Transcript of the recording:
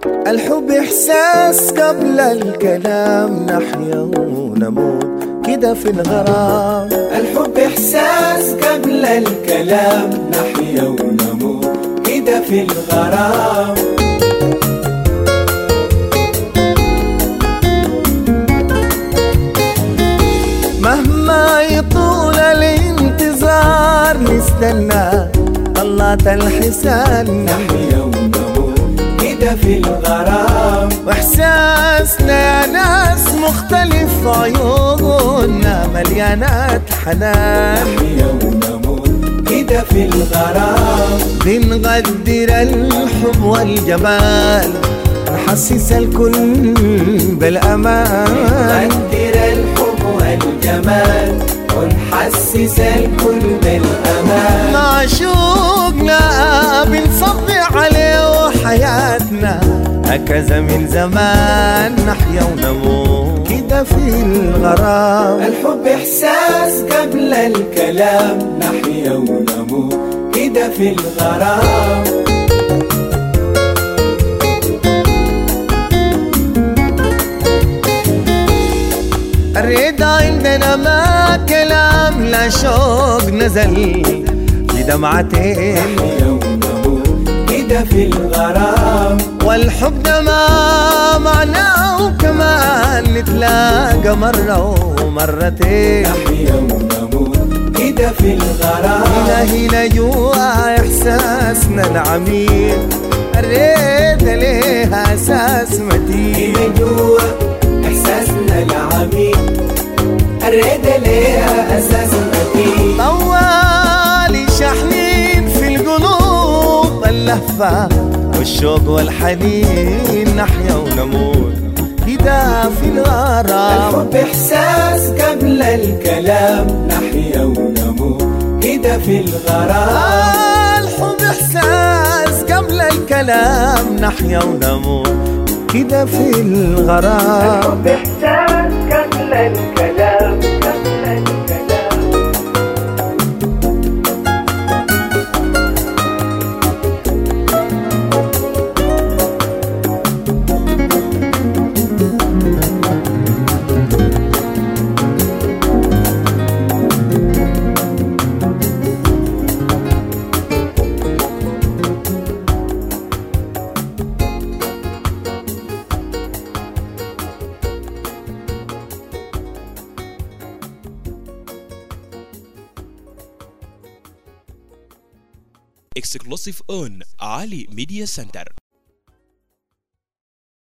الحب إحساس قبل الكلام نحيا ونموت كده في الغرام الحب إحساس قبل الكلام نحيا ونموت كده في الغرام مهما يطول الانتظار نستنى طلعت الحسان نحيا ونموت كده في الغرام واحساسنا يا ناس مختلف عيوننا مليانات حنان نحيا ونموت كده في الغرام بنقدر الحب والجمال نحسس الكل بالامان نقدر الحب والجمال ونحسس الكل بالأمان معشوقنا بنصبي عليه حياتنا هكذا من زمان نحيا ونموت كده في الغرام الحب إحساس قبل الكلام نحيا ونموت كده في الغرام الرضا عندنا ما كلام لا شوق نزل في دمعتين نحيا ونموت كده في الغرام والحب ده ما معناه كمان نتلاقى مرة ومرتين نحيا ونموت كده في الغرام هنا هنا جوا إحساسنا العميق الريت ليها أساس متين هنا جوا إحساسنا العميق الرد ليها أساس متين طوالي شحنين في القلوب اللهفة والشوق والحنين نحيا ونموت كده في الغرام الحب إحساس قبل الكلام نحيا ونموت كده في الغرام الحب إحساس قبل الكلام نحيا ونموت كده في الغرام الحب إحساس قبل الكلام قبل الكلام exclusive on Ali Media Center.